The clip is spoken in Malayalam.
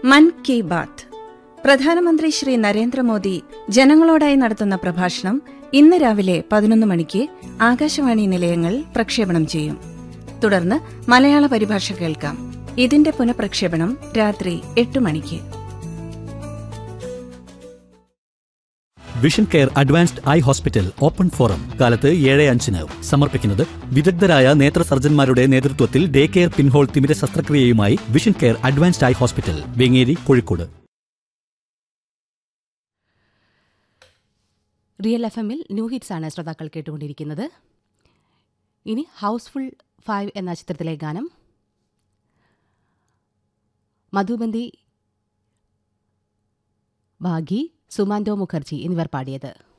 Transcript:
മൻ കി ബാത്ത് പ്രധാനമന്ത്രി ശ്രീ നരേന്ദ്രമോദി ജനങ്ങളോടായി നടത്തുന്ന പ്രഭാഷണം ഇന്ന് രാവിലെ പതിനൊന്ന് മണിക്ക് ആകാശവാണി നിലയങ്ങൾ പ്രക്ഷേപണം ചെയ്യും തുടർന്ന് മലയാള പരിഭാഷ കേൾക്കാം ഇതിന്റെ പുനഃപ്രക്ഷേപണം രാത്രി എട്ട് മണിക്ക് vision care advanced eye hospital open forum കാലത്ത് ഏഴ് അഞ്ചിന് സമർപ്പിക്കുന്നത് വിദഗ്ധരായ നേത്ര സർജന്മാരുടെ നേതൃത്വത്തിൽ ഡേ കെയർ പിൻഹോൾ തിമിര ശസ്ത്രക്രിയയുമായി vision care advanced eye hospital Vengeri Kozhikode real F എമ്മിൽ ന്യൂ ഹിറ്റ്സ് ആണ് ശ്രോതാക്കൾ കേട്ടുകൊണ്ടിരിക്കുന്നത് ഇനി ഹൗസ്ഫുൾ ഫൈവ് എന്ന ചിത്രത്തിലെ ഗാനം മധുബന്തി ഭാഗി സുമാൻഡോ മുഖർജി എന്നിവർ പാടിയത്